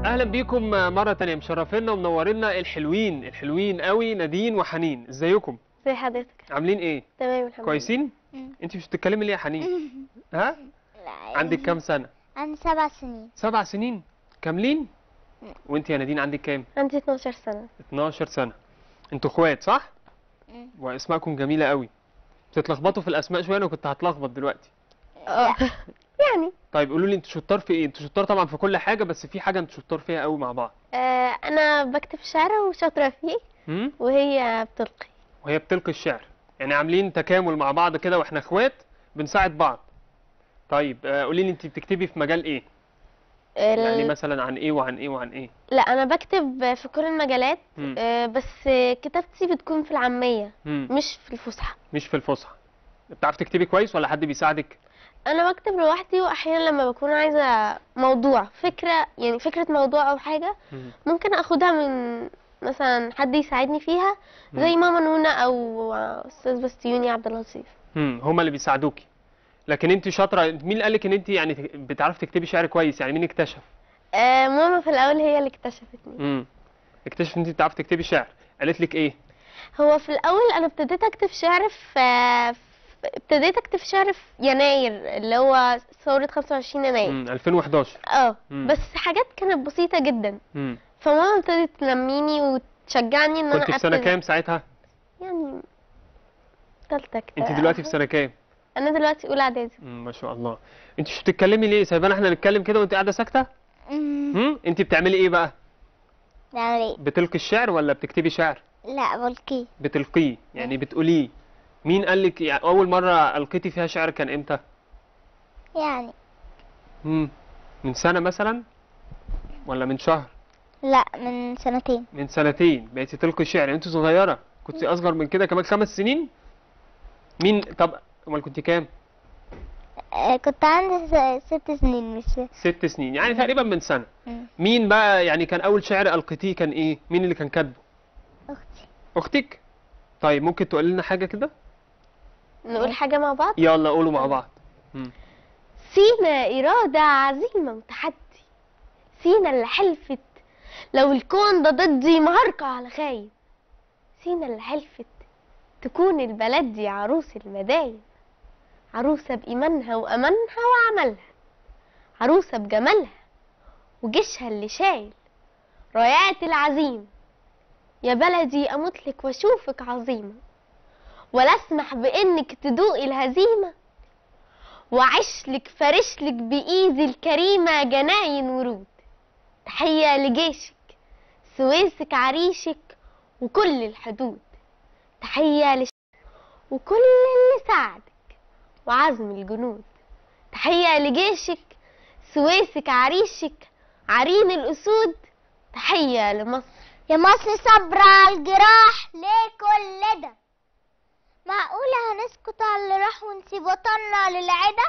اهلا بيكم مره تانية مشرفينا ومنورينا الحلوين الحلوين قوي نادين وحنين ازيكم زي حضرتك عاملين ايه تمام الحمد كويسين مم. انت مش بتتكلمي ليه يا حنين ها لا عندك كام سنه عندي سبع سنين سبع سنين كاملين وانت يا نادين عندك كام لله عندي 12 سنة 12 سنه انتوا اخوات صح مم. واسمائكم جميله قوي بتتلخبطوا في الاسماء شويه انا كنت هتلخبط دلوقتي اه يعني طيب قولوا لي انتوا شطار في ايه انتوا شطار طبعا في كل حاجه بس في حاجه انتوا شطار فيها قوي مع بعض آه انا بكتب شعر وشاطرة فيه امم وهي بتلقي وهي بتلقي الشعر يعني عاملين تكامل مع بعض كده واحنا اخوات بنساعد بعض طيب آه، قولي لي انت بتكتبي في مجال ايه يعني ال- مثلا عن ايه وعن ايه وعن ايه لا انا بكتب في كل المجالات مم. آه بس كتابتي بتكون في العامية مم. مش في الفصحى مش في الفصحى بتعرف تكتبي كويس ولا حد بيساعدك انا بكتب لوحدي واحيانا لما بكون عايزة موضوع فكرة يعني فكرة موضوع او حاجة مم. ممكن اخدها من مثلا حد يساعدني فيها زي ماما نونا او استاذ بستيوني عبد اللطيف امم هما اللي بيساعدوكي لكن انت شاطره مين اللي قالك ان انت يعني تك- بتعرفي تكتبي شعر كويس يعني مين اكتشف آه ماما في الاول هي اللي اكتشفتني امم اكتشف ان انت بتعرفي تكتبي شعر قالت لك ايه هو في الاول انا ابتديت اكتب شعر في في- ابتديت اكتب شعر في يناير اللي هو ثورة 25 يناير امم 2011 اه مم. بس حاجات كانت بسيطة جدا امم فماما ابتدت تلميني وتشجعني ان انا كنت في سنه أبتدي- كام ساعتها يعني تالتة كده انت دلوقتي في سنه كام انا دلوقتي اولى اعدادي مم، ما شاء الله انت مش بتتكلمي ليه سايبانا احنا نتكلم كده وانت قاعده ساكته مم. هم انت بتعملي ايه بقى بعمل ايه بتلقي الشعر ولا بتكتبي شعر لا بلقي بتلقيه يعني بتقوليه مين قال لك يعني اول مره القيتي فيها شعر كان امتى يعني هم من سنه مثلا ولا من شهر لا من سنتين من سنتين بقيتي تلقي شعر يعني انت صغيره كنت اصغر من كده كمان خمس سنين مين طب امال كنت كام آه، كنت عندي س- ست سنين مش ست سنين يعني تقريبا من سنه مم. مين بقى يعني كان اول شعر القيتيه كان ايه مين اللي كان كاتبه اختي اختك طيب ممكن تقول لنا حاجه كده نقول حاجة مع بعض يلا قولوا مع بعض مم. سينا إرادة عزيمة وتحدي سينا اللي حلفت لو الكون ده ضدي مهرقة على خايب سينا اللي حلفت تكون البلد دي عروس المداين عروسة بإيمانها وأمانها وعملها عروسة بجمالها وجيشها اللي شايل رايات العزيمة يا بلدي أموتلك وأشوفك عظيمة ولا أسمح بإنك تدوقي الهزيمة وعشلك فرشلك بإيدي الكريمة جناين ورود تحية لجيشك سويسك عريشك وكل الحدود تحية لش وكل اللي ساعدك وعزم الجنود تحية لجيشك سويسك عريشك عرين الأسود تحية لمصر يا مصر صبر على الجراح ليه كل ده معقولة هنسكت على اللي راح ونسيب وطننا للعدا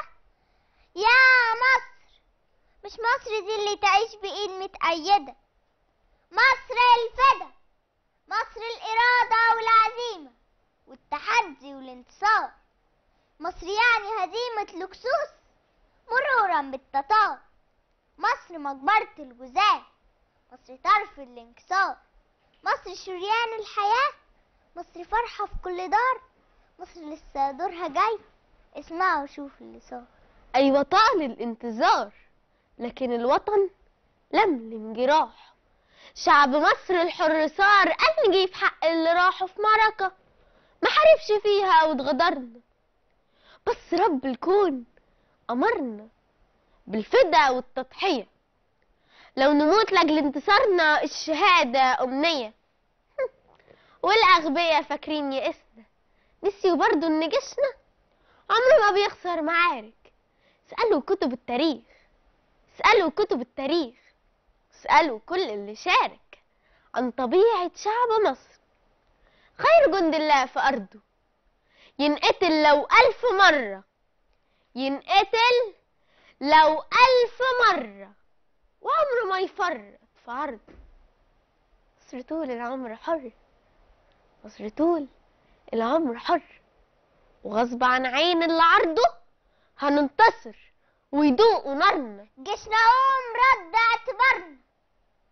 يا مصر مش مصر دي اللي تعيش بإيد متأيدة مصر الفدا مصر الإرادة والعزيمة والتحدي والانتصار مصر يعني هزيمة الكسوس مرورا بالتتار مصر مقبرة الجزاة مصر طرف الانكسار مصر شريان الحياة مصر فرحة في كل دار مصر لسه دورها جاي اسمعوا وشوفوا اللي صار أيوة طال الانتظار لكن الوطن لملم جراح شعب مصر الحر صار أنجي في حق اللي راحوا في معركة ما حاربش فيها واتغدرنا بس رب الكون أمرنا بالفدا والتضحية لو نموت لأجل انتصارنا الشهادة أمنية والأغبياء فاكرين يئسنا نسيوا برضو إن جيشنا عمره ما بيخسر معارك اسألوا كتب التاريخ اسألوا كتب التاريخ اسألوا كل اللي شارك عن طبيعة شعب مصر خير جند الله في أرضه ينقتل لو ألف مرة ينقتل لو ألف مرة وعمره ما يفرط في عرضه مصر طول العمر حر مصر طول العمر حر وغصب عن عين اللي عرضه هننتصر ويدوقوا نارنا جيشنا قوم رد اعتبارنا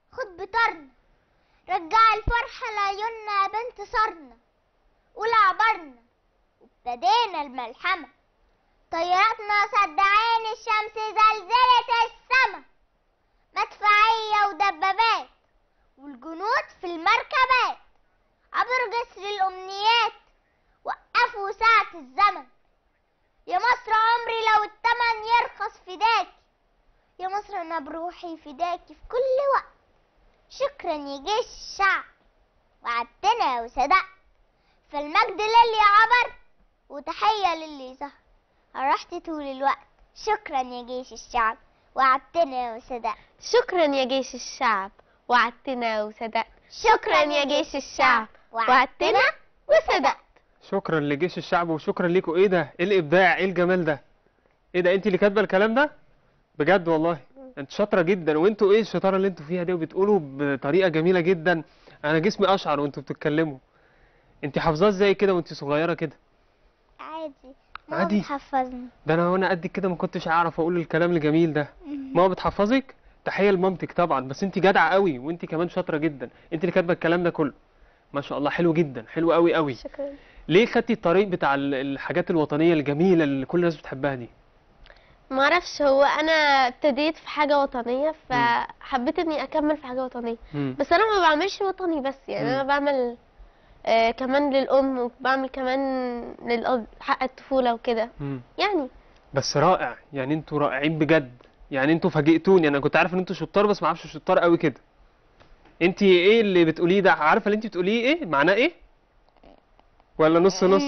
خد بطرنا رجع الفرحة لعيوننا يا بنت صرنا قول عبرنا وابتدينا الملحمة طياراتنا صدعين الشمس زلزلت السما مدفعية ودبابات والجنود في المركبات عبروا جسر الأمنيات وقفوا ساعة الزمن يا مصر عمري لو التمن يرخص فداكي يا مصر أنا بروحي فداكي في كل وقت شكرا يا جيش الشعب وعدتنا وصدقت فالمجد للي عبر وتحية للي ظهر فرحت طول الوقت شكرا يا جيش الشعب وعدتنا وصدقت شكرا يا جيش الشعب وعدتنا وصدقت شكرا يا جيش الشعب وعدتنا وصدقت شكرا لجيش الشعب وشكرا ليكوا ايه ده ايه الابداع ايه الجمال ده ايه ده انت اللي كاتبه الكلام ده بجد والله انت شاطره جدا وانتوا ايه الشطاره اللي انتوا فيها دي وبتقولوا بطريقه جميله جدا انا جسمي اشعر وانتوا بتتكلموا انت حافظاه ازاي كده وانت صغيره كده عادي عادي. ماما بتحفظني ده انا وانا قد كده ما كنتش اعرف اقول الكلام الجميل ده ماما بتحفظك تحيه لمامتك طبعا بس انت جدعه قوي وانت كمان شاطره جدا انت اللي كاتبه الكلام ده كله ما شاء الله حلو جدا حلو قوي قوي شكرا ليه خدتي الطريق بتاع ال- الحاجات الوطنيه الجميله اللي كل الناس بتحبها دي ما اعرفش هو انا ابتديت في حاجه وطنيه فحبيت اني اكمل في حاجه وطنيه مم. بس انا ما بعملش وطني بس يعني مم. انا بعمل آه كمان للام وبعمل كمان للأب حق الطفوله وكده مم. يعني بس رائع يعني انتوا رائعين بجد يعني انتوا فاجئتوني انا كنت عارف ان انتوا شطار بس ما اعرفش شطار قوي كده انت ايه اللي بتقوليه ده عارفه اللي انت بتقوليه ايه معناه ايه ولا نص نص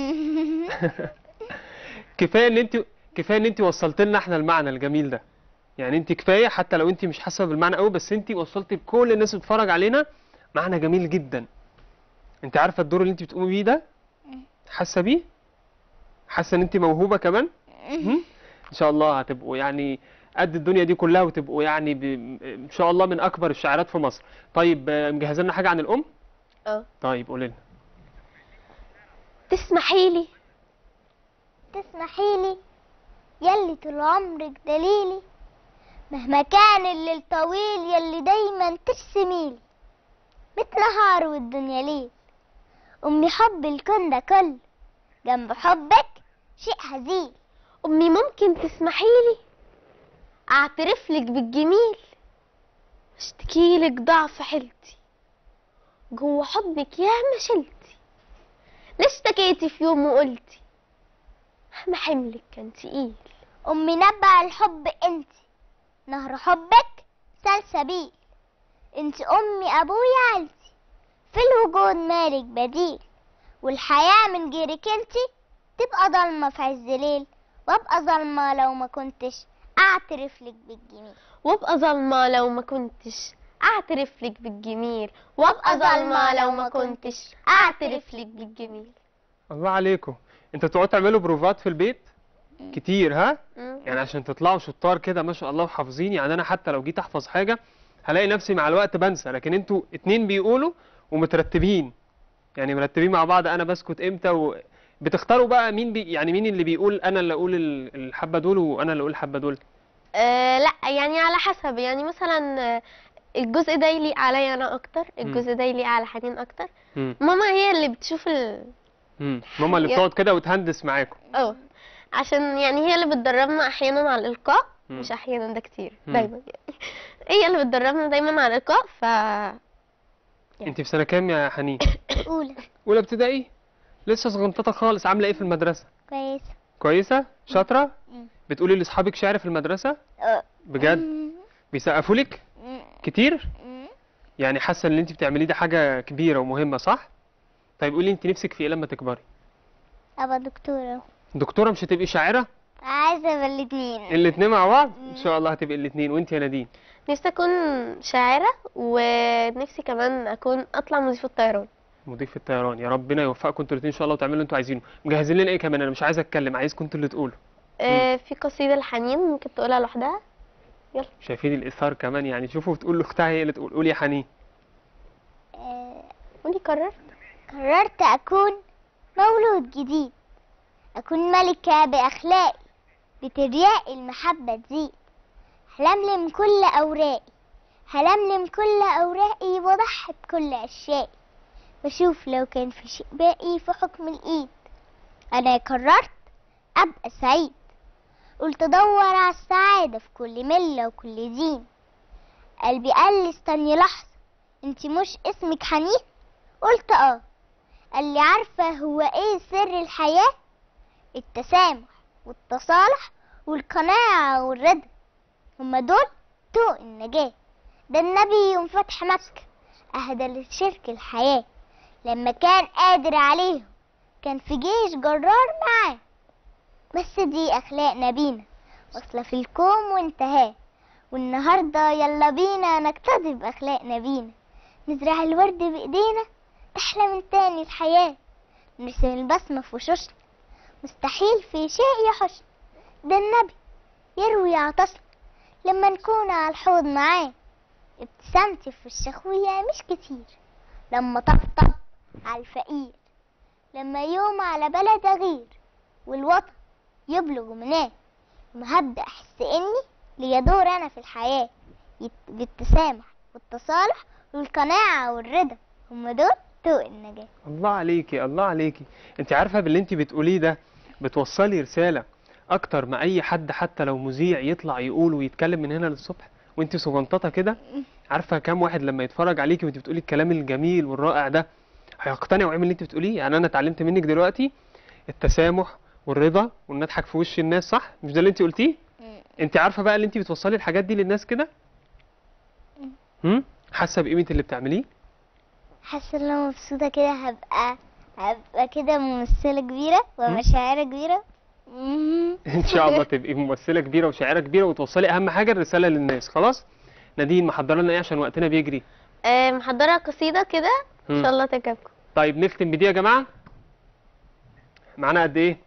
كفايه ان انت كفايه ان انت وصلت لنا احنا المعنى الجميل ده يعني انت كفايه حتى لو انت مش حاسه بالمعنى قوي بس انت وصلت لكل الناس اللي بتتفرج علينا معنى جميل جدا انت عارفه الدور اللي انت بتقومي بيه ده حاسه بيه حاسه ان انت موهوبه كمان مم؟ ان شاء الله هتبقوا يعني قد الدنيا دي كلها وتبقوا يعني ب... ان شاء الله من اكبر الشاعرات في مصر طيب آه، مجهزه لنا حاجه عن الام اه طيب قولي لنا تسمحي لي تسمحيلي يلي طول عمرك دليلي مهما كان الليل طويل يلي دايما ترسميلي مثل نهار والدنيا ليل أمي حب الكون ده كله جنب حبك شيء هزيل امي ممكن تسمحي لي اعترف لك بالجميل اشتكي لك ضعف حيلتي جوه حضنك ياما شلتي ليه اشتكيتي في يوم وقلتي مهما حملك كان تقيل أمي نبع الحب انت نهر حبك سلسبيل انت أمي أبويا عيلتي في الوجود مالك بديل والحياة من غيرك انت تبقى ضلمة في عز ليل وابقى ظلمة لو ما كنتش اعترف لك بالجميل وابقى ظلمة لو ما كنتش اعترف لك بالجميل وابقى ظلمة لو ما كنتش اعترف لك بالجميل الله عليكم انتوا بتقعدوا تعملوا بروفات في البيت كتير ها مم. يعني عشان تطلعوا شطار كده ما شاء الله وحافظين يعني انا حتى لو جيت احفظ حاجه هلاقي نفسي مع الوقت بنسى لكن انتوا اتنين بيقولوا ومترتبين يعني مرتبين مع بعض انا بسكت امتى و... بتختاروا بقى مين بي... يعني مين اللي بيقول انا اللي اقول ال- الحبه دول وانا اللي اقول الحبه دول أه لا يعني على حسب يعني مثلا آه، الجزء ده يليق عليا انا اكتر الجزء ده يليق على حنين اكتر مم. ماما هي اللي بتشوف ال مم. ماما اللي يا- بتقعد كده وتهندس معاكم اه عشان يعني هي اللي بتدربنا احيانا على الالقاء مم. مش احيانا ده كتير مم. دايما يعني هي اللي بتدربنا دايما على الالقاء ف انت في سنه كام يا حنين أولى اولى ابتدائي لسه صغنططه خالص عامله ايه في المدرسه كويسة كويسه شاطره مم. بتقولي لاصحابك شعر في المدرسه أه. بجد مم. بيسقفوا لك مم. كتير مم. يعني حاسه ان اللي انت بتعمليه ده حاجه كبيره ومهمه صح طيب قولي انت نفسك في ايه لما تكبري أبقى دكتورة دكتوره مش هتبقي شاعره عايزة أبقى الاتنين الاتنين مع بعض ان شاء الله هتبقي الاتنين وانت يا نادين نفسي اكون شاعرة ونفسي كمان اكون اطلع مضيفة طيران مضيف الطيران يا ربنا يوفقكم انتوا الاتنين ان شاء الله وتعملوا اللي انتوا عايزينه مجهزين لنا ايه كمان انا مش عايز اتكلم عايزكم انتوا اللي تقولوا آه، في قصيدة الحنين ممكن تقولها لوحدها شايفين الاثار كمان يعني شوفوا بتقول لاختها هي اللي تقول قولي يا حنين آه، قولي قررت قررت أكون مولود جديد أكون ملكة بأخلاقي بترياق المحبة تزيد هلملم كل أوراقي هلملم كل أوراقي وأضحي بكل أشيائي وأشوف لو كان في شيء باقي في حكم الإيد أنا قررت أبقى سعيد قلت أدور على السعادة في كل ملة وكل دين قلبي قال لي استني لحظة انتي مش اسمك حنين قلت اه قال لي عارفة هو ايه سر الحياة التسامح والتصالح والقناعة والرضا هما دول طوق النجاة ده النبي يوم فتح مكة أهدى للشرك الحياة لما كان قادر عليهم كان في جيش جرار معاه بس دي أخلاق نبينا واصلة في الكوم وانتهاه والنهاردة يلا بينا نقتدي بأخلاق نبينا نزرع الورد بإيدينا تحلى من تاني الحياة نرسم البسمة في وشوشنا مستحيل في شيء يحشنا ده النبي يروي عطشنا لما نكون على الحوض معاه ابتسامتي في الشخوية مش كتير لما طبطب على الفقير لما يوم على بلد أغير والوطن يبلغ مناه ما هبدأ أحس إني ليا دور أنا في الحياة يت- بالتسامح والتصالح والقناعة والرضا هما دول طوق النجاة الله عليكي الله عليكي انت عارفه باللي انت بتقوليه ده بتوصلي رساله اكتر ما اي حد حتى لو مذيع يطلع يقول ويتكلم من هنا للصبح وانت صغنططه كده عارفه كام واحد لما يتفرج عليكي وانت بتقولي الكلام الجميل والرائع ده هيقتنع ويعمل اللي انت بتقوليه يعني انا اتعلمت منك دلوقتي التسامح والرضا وان نضحك في وش الناس صح مش ده اللي انت قلتيه انت عارفه بقى اللي انت بتوصلي الحاجات دي للناس كده هم حاسه بقيمه اللي بتعمليه حاسة ان انا مبسوطة كده هبقى هبقى كده ممثلة كبيرة ومشاعر كبيرة مم. ان شاء الله تبقي ممثله كبيره وشاعره كبيره وتوصلي اهم حاجه الرساله للناس خلاص نادين محضره لنا ايه عشان وقتنا بيجري آه، محضرة قصيدة كده ان مم. شاء الله تعجبكم طيب نختم بدي يا جماعه معانا قد ايه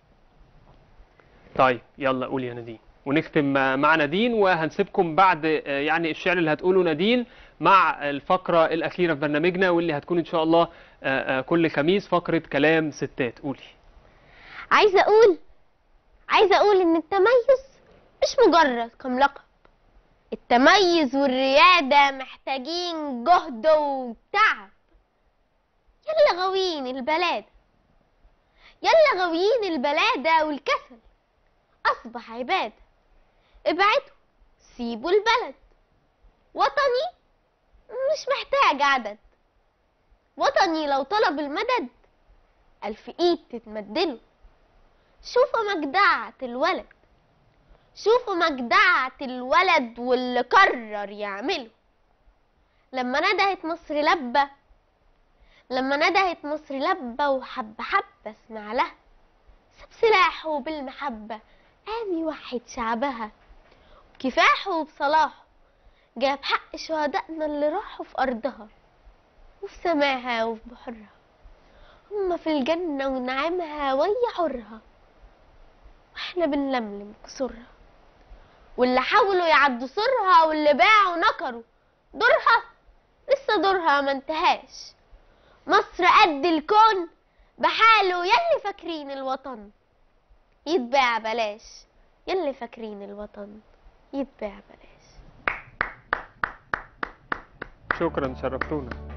طيب يلا قول يا نادين ونختم آه، مع نادين وهنسيبكم بعد آه، يعني الشعر اللي هتقوله نادين مع الفقره الاخيره في برنامجنا واللي هتكون ان شاء الله آه، آه، كل خميس فقره كلام ستات قولي عايزة اقول عايزة اقول ان التميز مش مجرد كم لقب التميز والريادة محتاجين جهد وتعب يلا غاويين البلاد يلا غاويين البلادة والكسل أصبح عبادة ابعدوا سيبوا البلد وطني مش محتاج عدد وطني لو طلب المدد ألف إيد تتمدله شوفوا مجدعة الولد شوفوا مجدعة الولد واللي قرر يعمله لما ندهت مصر لبة لما ندهت مصر لبة وحب حبة اسمع لها ساب سلاحه بالمحبة قام يوحد شعبها بكفاحه وبصلاحه جاب حق شهدائنا اللي راحوا في أرضها وفي سماها وفي بحرها هما في الجنة ونعيمها ويا حرها واحنا بنلملم كسورها واللي حاولوا يعدوا سورها واللي باعوا نكروا دورها لسه دورها ما انتهاش مصر قد الكون بحاله يلي فاكرين الوطن يتباع بلاش يلي فاكرين الوطن يتباع بلاش شكرا شرفتونا